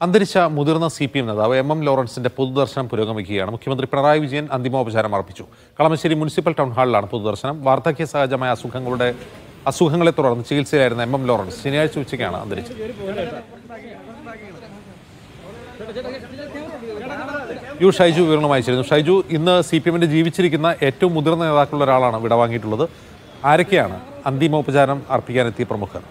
അന്തരിച്ച മുതിർന്ന C P M നേതാവ് എം എം ലോറൻസിന്റെ പൊതുദർശനം പുരോഗമിക്കുകയാണ് മുഖ്യമന്ത്രി പിണറായി വിജയൻ അന്തിമോപചാരം അർപ്പിച്ചു കളമശ്ശേരി മുനിസിപ്പൽ ടൗൺ ഹാളിലാണ് പൊതുദർശനം വാർദ്ധക്യ സഹജമായ അസുഖങ്ങളുടെ അസുഖങ്ങളെ തുടർന്ന് ചികിത്സയിലായിരുന്ന എം എം ലോറൻസ് ശനിയാഴ്ച ഉച്ചയ്ക്കാണ് അന്തരിച്ചത് യു ഷൈജു വിവരണം അയച്ചിരുന്നു ഷൈജു ഇന്ന് സി പി എമ്മിന്റെ ജീവിച്ചിരിക്കുന്ന ഏറ്റവും മുതിർന്ന നേതാക്കളുടെ ഒരാളാണ് വിടവാങ്ങിയിട്ടുള്ളത് ആരൊക്കെയാണ് അന്തിമോപചാരം അർപ്പിക്കാനെത്തിയ പ്രമുഖർ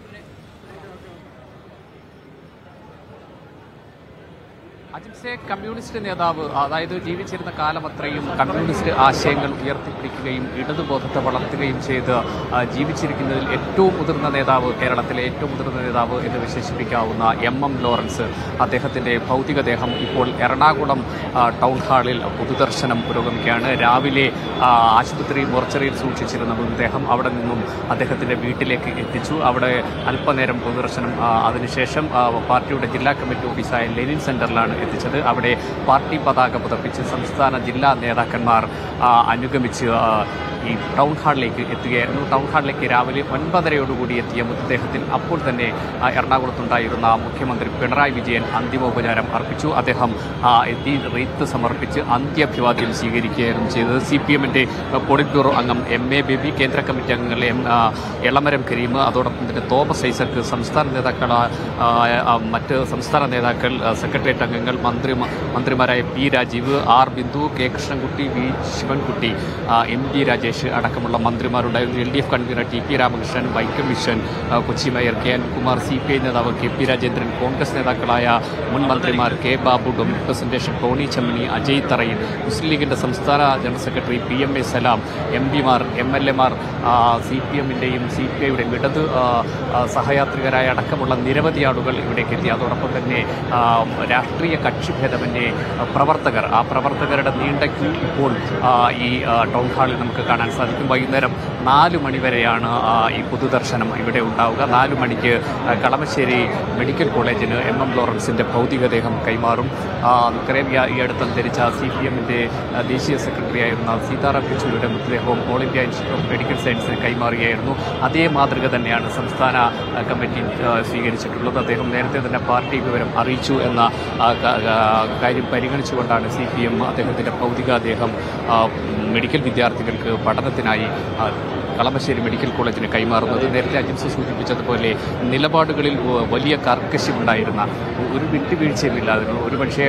അജിംസെ കമ്മ്യൂണിസ്റ്റ് നേതാവ് അതായത് ജീവിച്ചിരുന്ന കാലം അത്രയും കമ്മ്യൂണിസ്റ്റ് ആശയങ്ങൾ ഉയർത്തിപ്പിടിക്കുകയും ഇടതുബോധത്തെ വളർത്തുകയും ചെയ്ത് ആ, ജീവിച്ചിരിക്കുന്നതിൽ ഏറ്റവും മുതിർന്ന നേതാവ് കേരളത്തിലെ ഏറ്റവും മുതിർന്ന നേതാവ് എന്ന് വിശേഷിപ്പിക്കാവുന്ന എം എം ലോറൻസ് അദ്ദേഹത്തിൻ്റെ ഭൗതികദേഹം ഇപ്പോൾ എറണാകുളം ആ, ടൗൺ ഹാളിൽ പൊതുദർശനം പുരോഗമിക്കുകയാണ് രാവിലെ ആ, ആശുപത്രി മോർച്ചറിയിൽ സൂക്ഷിച്ചിരുന്ന മൃതദേഹം അവിടെ നിന്നും അദ്ദേഹത്തിൻ്റെ വീട്ടിലേക്ക് എത്തിച്ചു അവിടെ അല്പനേരം പൊതുദർശനം ആ, അതിനുശേഷം ആ, പാർട്ടിയുടെ ജില്ലാ കമ്മിറ്റി ഓഫീസായ ലെനിൻ സെന്ററിലാണ് എത്തിച്ചത് അവിടെ പാർട്ടി പതാക പുതപ്പിച്ച് സംസ്ഥാന ജില്ലാ നേതാക്കന്മാർ ആ, അനുഗമിച്ച് ആ, ഈ ടൗൺ ഹാളിലേക്ക് എത്തുകയായിരുന്നു ടൗൺ ഹാളിലേക്ക് രാവിലെ ഒൻപതരയോടുകൂടി എത്തിയ മൃതദേഹത്തിൽ അപ്പോൾ തന്നെ ആ, എറണാകുളത്തുണ്ടായിരുന്ന മുഖ്യമന്ത്രി പിണറായി വിജയൻ അന്തിമോപചാരം അർപ്പിച്ചു അദ്ദേഹം ആ, എത്തി റീത്ത് സമർപ്പിച്ച് അന്ത്യാഭിവാദ്യം സ്വീകരിക്കുകയായിരുന്നു ചെയ്തത് സി പി എമ്മിൻ്റെ പോളിറ്റ് ബ്യൂറോ അംഗം എം എ ബേബി കേന്ദ്ര കമ്മിറ്റി അംഗങ്ങൾ എം ആ, എളമരം കരീം അതോടൊപ്പം തന്നെ തോമസ് ഐസക്ക് സംസ്ഥാന നേതാക്കൾ ആ, ആ, മറ്റ് സംസ്ഥാന നേതാക്കൾ ആ, സെക്രട്ടേറിയറ്റ് അംഗങ്ങൾ മന്ത്രി മന്ത്രിമാരായ P Rajeev R Bindu K Krishnankutty V Sivankutty ആ, എം ഡി രാജേഷ് അടക്കമുള്ള മന്ത്രിമാരുണ്ടായിരുന്നു L D F convener T P Ramakrishnan Vaikom മിഷൻ ആ, Kochi mayor K Anilkumar C P I നേതാവ് കെ പി രാജേന്ദ്രൻ കോൺഗ്രസ് നേതാക്കളായ മുൻ മന്ത്രിമാർ K Babu Dominic Presentation Tony Chammany Ajay Tharayil Muslim ലീഗിന്റെ സംസ്ഥാന general secretary P M A Salam M പിമാർ എം എൽ എമാർ സി പി എമ്മിൻ്റെയും സി പി ഐയുടെയും ഇടത് ആ, ആ, സഹയാത്രികരായ അടക്കമുള്ള നിരവധി ആളുകൾ ഇവിടേക്ക് എത്തി അതോടൊപ്പം തന്നെ ആ, രാഷ്ട്രീയ കക്ഷിഭേദമന്യേ ആ, പ്രവർത്തകർ ആ പ്രവർത്തകരുടെ നീണ്ട ക്യൂ ഇപ്പോൾ ആ, ഈ ആ, ടൗൺ ഹാളിൽ നമുക്ക് കാണാൻ സാധിക്കും വൈകുന്നേരം നാല് മണി വരെയാണ് ആ, ഈ പൊതുദർശനം ഇവിടെ ഉണ്ടാവുക നാല് മണിക്ക് ആ, കളമശ്ശേരി മെഡിക്കൽ കോളേജിന് എം എം ലോറൻസിൻ്റെ ഭൗതികദേഹം കൈമാറും ആ, നമുക്കറിയാം ഈ ഈ അടുത്ത് അന്തരിച്ച സി പി എമ്മിൻ്റെ ദേശീയ സെക്രട്ടറി ആയിരുന്ന സീതാറാം യെച്ചൂരിയുടെ മൃതദേഹവും all India institute of medical സയൻസിന് കൈമാറുകയായിരുന്നു അതേ മാതൃക തന്നെയാണ് സംസ്ഥാന ആ, കമ്മിറ്റി ആ, സ്വീകരിച്ചിട്ടുള്ളത് അദ്ദേഹം നേരത്തെ തന്നെ പാർട്ടി വിവരം അറിയിച്ചു എന്ന ആ, ക- ആ, കാര്യം പരിഗണിച്ചുകൊണ്ടാണ് സി പി എം അദ്ദേഹത്തിൻ്റെ ഭൗതികാദേഹം ആ, മെഡിക്കൽ വിദ്യാർത്ഥികൾക്ക് പഠനത്തിനായി ആ, കളമശ്ശേരി മെഡിക്കൽ കോളേജിന് കൈമാറുന്നത് നേരത്തെ അജിൻസ് സൂചിപ്പിച്ചതുപോലെ നിലപാടുകളിൽ വ- വലിയ കർക്കശമുണ്ടായിരുന്ന ഒരു വിട്ടുവീഴ്ചയുമില്ലാതിരുന്നു ഒരു പക്ഷേ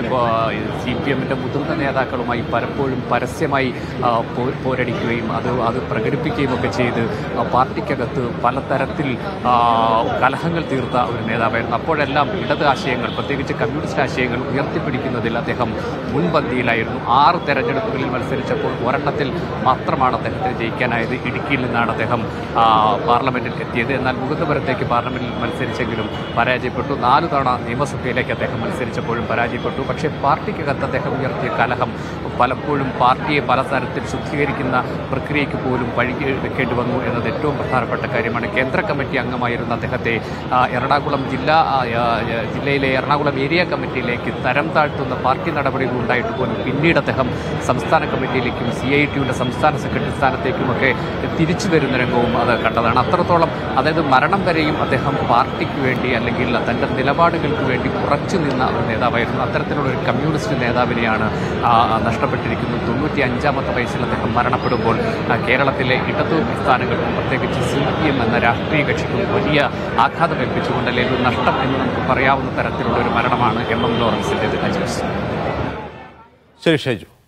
സി പി എമ്മിൻ്റെ മുതിർന്ന നേതാക്കളുമായി പലപ്പോഴും പരസ്യമായി ആ, പോ- പോരടിക്കുകയും അത് അത് പ്രകടിപ്പിക്കുകയും ഒക്കെ ചെയ്ത് ആ, പാർട്ടിക്കകത്ത് പലതരത്തിൽ ആ, കലഹങ്ങൾ തീർത്ത ഒരു നേതാവായിരുന്നു അപ്പോഴെല്ലാം ഇടത് ആശയങ്ങൾ പ്രത്യേകിച്ച് കമ്മ്യൂണിസ്റ്റ് ആശയങ്ങൾ ഉയർത്തിപ്പിടിക്കുന്നതിൽ അദ്ദേഹം മുൻപന്തിയിലായിരുന്നു ആറ് തെരഞ്ഞെടുപ്പുകളിൽ മത്സരിച്ചപ്പോൾ ഒരെണ്ണത്തിൽ മാത്രമാണ് അദ്ദേഹത്തിന് ജയിക്കാനായത് ഇടുക്കിയിൽ നിന്നാണ് അദ്ദേഹം ആ, പാർലമെന്റിൽ എത്തിയത് എന്നാൽ മുകുന്ദപുരത്തേക്ക് പാർലമെന്റിൽ മത്സരിച്ചെങ്കിലും പരാജയപ്പെട്ടു നാല് തവണ നിയമസഭയിലേക്ക് അദ്ദേഹം മത്സരിച്ചപ്പോഴും പരാജയപ്പെട്ടു പക്ഷേ പാർട്ടിക്കകത്ത് അദ്ദേഹം ഉയർത്തിയ കലഹം പലപ്പോഴും പാർട്ടിയെ പല തരത്തിൽ ശുദ്ധീകരിക്കുന്ന പ്രക്രിയയ്ക്ക് പോലും വഴി വെക്കേണ്ടി വന്നു എന്നത് ഏറ്റവും പ്രധാനപ്പെട്ട കാര്യമാണ് കേന്ദ്ര കമ്മിറ്റി അംഗമായിരുന്ന അദ്ദേഹത്തെ ആ, എറണാകുളം ജില്ലാ ആ, ആ, ജില്ലയിലെ എറണാകുളം ഏരിയ കമ്മിറ്റിയിലേക്ക് തരം താഴ്ത്തുന്ന പാർട്ടി നടപടികൾ ഉണ്ടായിട്ട് പോലും പിന്നീട് അദ്ദേഹം സംസ്ഥാന കമ്മിറ്റിയിലേക്കും സി ഐ ടിയുടെ സംസ്ഥാന സെക്രട്ടറി സ്ഥാനത്തേക്കുമൊക്കെ തിരിച്ചു വരുന്ന രംഗവും അത് കണ്ടതാണ് അത്രത്തോളം അതായത് മരണം വരെയും അദ്ദേഹം പാർട്ടിക്ക് വേണ്ടി അല്ലെങ്കിൽ തൻ്റെ നിലപാടുകൾക്ക് വേണ്ടി ഉറച്ചു നിന്ന ഒരു നേതാവായിരുന്നു അത്തരത്തിലുള്ള ഒരു കമ്മ്യൂണിസ്റ്റ് നേതാവിനെയാണ് ആ, നഷ്ടപ്പെട്ടിരിക്കുന്നത് തൊണ്ണൂറ്റി അഞ്ചാമത്തെ വയസ്സിൽ അദ്ദേഹം മരണപ്പെടുമ്പോൾ ആ, കേരളത്തിലെ ഇടതു സ്ഥാനങ്ങൾക്കും പ്രത്യേകിച്ച് സി പി എം എന്ന രാഷ്ട്രീയ കക്ഷിക്കും വലിയ ആഘാതമേൽപ്പിച്ചുകൊണ്ട് അല്ലെങ്കിൽ ഒരു നഷ്ടം എന്ന് നമുക്ക് പറയാവുന്ന തരത്തിലുള്ള ഒരു മരണമാണ് എം എം ലോറൻസിൻ്റെത് അജീസ് ശരി ഷൈജു